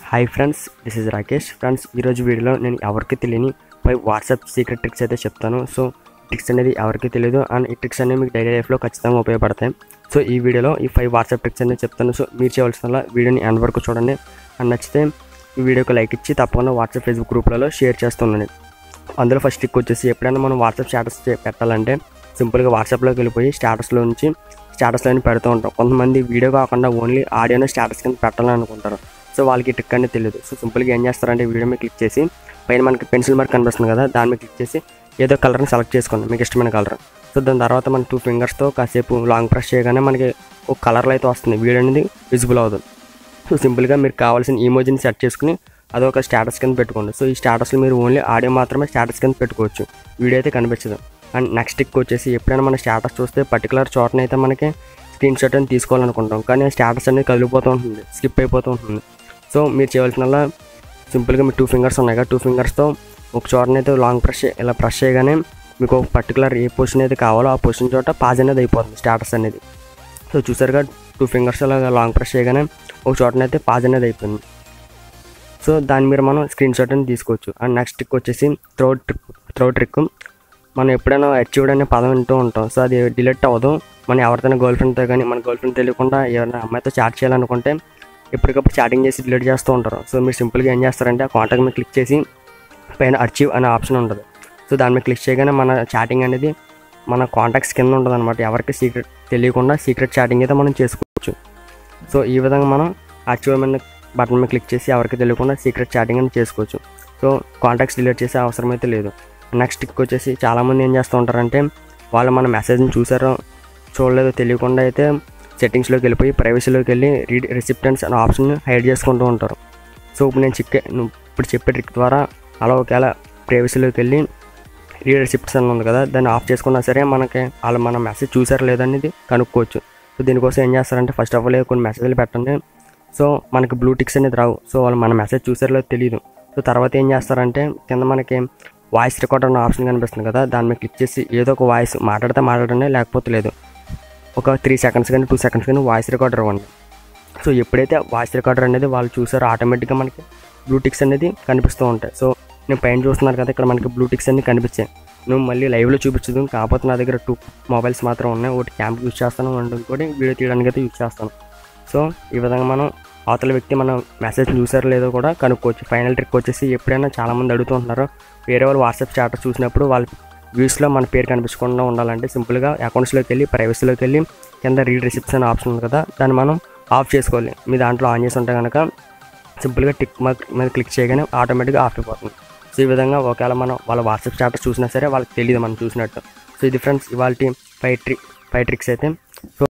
hi friends this is Rakesh friends ఈరోజు వీడియోలో నేను ఎవరికి తెలియని ఫైవ్ వాట్సాప్ సీక్రెట్ ట్రిక్స్ అయితే చెప్తాను సో ట్రిక్స్ అనేది ఎవరికి తెలియదు అండ్ ఈ ట్రిక్స్ అనేవి మీకు డైలీ లైఫ్లో ఖచ్చితంగా ఉపయోగపడతాయి సో ఈ వీడియోలో ఈ ఫైవ్ వాట్సాప్ ట్రిక్స్ అనేది చెప్తాను సో మీరు చేయవలసిన వీడియోని ఎండ్ వరకు చూడండి అండ్ నచ్చితే ఈ వీడియోకి లైక్ ఇచ్చి తప్పకుండా వాట్సాప్ ఫేస్బుక్ గ్రూప్లలో షేర్ చేస్తుండండి అందులో ఫస్ట్ ట్రిక్ వచ్చేసి ఎప్పుడైనా మనం వాట్సాప్ స్టేటస్ పెట్టాలంటే సింపుల్గా వాట్సాప్లోకి వెళ్ళిపోయి స్టేటస్లో నుంచి స్టేటస్లో పెడుతూ ఉంటాం కొంతమంది వీడియో కాకుండా ఓన్లీ ఆడియోనే స్టేటస్ కింద పెట్టాలని అనుకుంటారు సో వాళ్ళకి ఈ ట్రిక్ అనేది తెలియదు సో సింపుల్గా ఏం చేస్తారంటే వీడియో మీద క్లిక్ చేసి పైన మనకి పెన్సిల్ మార్క్ కనిపిస్తుంది కదా దాని మీద క్లిక్ చేసి ఏదో కలర్ని సెలెక్ట్ చేసుకోండి మీకు ఇష్టమైన కలర్ సో దాని తర్వాత మన టూ ఫింగర్స్తో కాసేపు లాంగ్ ప్రెస్ చేయగానే మనకి ఒక కలర్లో అయితే వస్తుంది వీడియో అనేది విజిబుల్ అవుతుంది సో సింపుల్గా మీరు కావాల్సిన ఈమోజీని సెట్ చేసుకుని అదొక స్టేటస్ కింద పెట్టుకోండి సో ఈ స్టేటస్లో మీరు ఓన్లీ ఆడియో మాత్రమే స్టేటస్ కింద పెట్టుకోవచ్చు వీడియో అయితే కనిపించదు అండ్ నెక్స్ట్ టిక్ వచ్చేసి ఎప్పుడైనా మన స్టేటస్ చూస్తే పర్టికులర్ చోటనైతే మనకి స్క్రీన్ షాట్ అని తీసుకోవాలనుకుంటాం కానీ ఆ స్టేటస్ అనేది కదిలిపోతూ ఉంటుంది స్కిప్ అయిపోతూ ఉంటుంది సో మీరు చేయవలసిన సింపుల్గా మీ టూ ఫింగర్స్ ఉన్నాయి కదా టూ ఫింగర్స్తో ఒక చోటనైతే లాంగ్ ప్రెస్ ఇలా ప్రెస్ చేయగానే మీకు ఒక పర్టికులర్ ఏ పొజిషన్ అయితే కావాలో ఆ పొజిషన్ చోట పాజ్ అనేది అయిపోతుంది స్టేటస్ అనేది సో చూసారుగా టూ ఫింగర్స్ అలా లాంగ్ ప్రెస్ చేయగానే ఒక చోటనైతే పాజ్ అనేది అయిపోయింది సో దాని మీద మనం స్క్రీన్ షాట్ అని తీసుకోవచ్చు అండ్ నెక్స్ట్ ట్రిక్ వచ్చేసి త్రో ట్రిక్ త్రో ట్రిక్ మనం ఎప్పుడైనా అచీవ్డ్ అనే పదం వింటూ ఉంటాం సో అది డిలీట్ అవ్వదు మనం ఎవరితోనే గర్ల్ ఫ్రెండ్తో కానీ మన గర్ల్ ఫ్రెండ్ తెలియకుండా ఎవరైనా అమ్మాయితో చాట్ చేయాలనుకుంటే ఎప్పటికప్పుడు చాటింగ్ చేసి డిలీట్ చేస్తూ ఉంటారు సో మీరు సింపుల్గా ఏం చేస్తారంటే ఆ కాంటాక్ట్ మీద క్లిక్ చేసి పైన అచీవ్ అనే ఆప్షన్ ఉంటుంది సో దాని మీద క్లిక్ చేయగానే మన చాటింగ్ అనేది మన కాంటాక్ట్స్ కింద ఉంటుంది అనమాట ఎవరికి సీక్రెట్ తెలియకుండా సీక్రెట్ చాటింగ్ అయితే మనం చేసుకోవచ్చు సో ఈ విధంగా మనం అచీవ్ మీద బటన్ మీద క్లిక్ చేసి ఎవరికి తెలియకుండా సీక్రెట్ చాటింగ్ అని చేసుకోవచ్చు సో కాంటాక్ట్స్ డిలీట్ చేసే అవసరం అయితే లేదు నెక్స్ట్ టిక్ వచ్చేసి చాలామంది ఏం చేస్తూ ఉంటారంటే వాళ్ళు మన మెసేజ్ని చూసారో చూడలేదో తెలియకుండా అయితే సెట్టింగ్స్లోకి వెళ్ళిపోయి ప్రైవసీలోకి వెళ్ళి రీడ్ రిసిప్టెన్స్ అనే ఆప్షన్ హైడ్ చేసుకుంటూ ఉంటారు సో ఇప్పుడు నేను చిక్కే నువ్వు ఇప్పుడు చెప్పే ట్రిక్ ద్వారా అలా ఒకవేళ ప్రైవసీలోకి వెళ్ళి రీడ్ రిసిప్ట్స్ అని ఉంది కదా దాన్ని ఆఫ్ చేసుకున్నా సరే మనకి వాళ్ళు మన మెసేజ్ చూసారో లేదనేది కనుక్కోవచ్చు సో దీనికోసం ఏం చేస్తారంటే ఫస్ట్ ఆఫ్ ఆల్ కొన్ని మెసేజ్లు పెట్టండి సో మనకి బ్లూ టిక్స్ అనేది రావు సో వాళ్ళు మన మెసేజ్ చూసారో లేదో తెలియదు సో తర్వాత ఏం చేస్తారంటే కింద మనకి వాయిస్ రికార్డర్ అన్న ఆప్షన్ కనిపిస్తుంది కదా దాని మీద క్లిక్ చేసి ఏదో ఒక వాయిస్ మాట్లాడితే మాట్లాడండి లేకపోతే లేదు ఒక త్రీ సెకండ్స్ కానీ టూ సెకండ్స్ కానీ వాయిస్ రికార్డర్ ఇవ్వండి సో ఎప్పుడైతే వాయిస్ రికార్డర్ అనేది వాళ్ళు చూసారో ఆటోమేటిక్గా మనకి బ్లూటిక్స్ అనేది కనిపిస్తూ ఉంటాయి సో నేను పైన చూస్తున్నారు కదా ఇక్కడ మనకి బ్లూటిక్స్ అన్ని కనిపించాయి నువ్వు మళ్ళీ లైవ్లో చూపించదు కాకపోతే నా దగ్గర టూ మొబైల్స్ మాత్రం ఉన్నాయి ఒకటి క్యాంప్ యూజ్ చేస్తాను అండ్ ఇంకోటి వీడియో తీయడానికి అయితే యూజ్ చేస్తాను సో ఈ విధంగా మనం అవతల వ్యక్తి మన మెసేజ్ చూసారో లేదో కూడా కనుక్కోవచ్చు ఫైనల్ ట్రిక్ వచ్చేసి ఎప్పుడైనా చాలామంది అడుగుతుంటున్నారు వేరే వాళ్ళు వాట్సాప్ స్టాటస్ చూసినప్పుడు వాళ్ళ వ్యూస్లో మన పేరు కనిపించకుండా ఉండాలంటే సింపుల్గా అకౌంట్స్లోకి వెళ్ళి ప్రైవసీలోకి వెళ్ళి కింద రీడ్ రిసిప్ట్స్ ఆప్షన్ ఉంది కదా దాన్ని మనం ఆఫ్ చేసుకోవాలి మీ దాంట్లో ఆన్ చేసి ఉంటే కనుక సింపుల్గా టిక్ మార్క్ మీద క్లిక్ చేయగానే ఆటోమేటిక్గా ఆఫ్ అయిపోతుంది సో ఈ విధంగా ఒకవేళ మనం వాళ్ళ వాట్సాప్ స్టాటస్ చూసినా సరే వాళ్ళకి తెలియదు మనం చూసినట్టు సో ఇది ఫ్రెండ్స్ ఇవాళ ఫైవ్ ట్రిక్ ఫైవ్ ట్రిక్స్ అయితే సో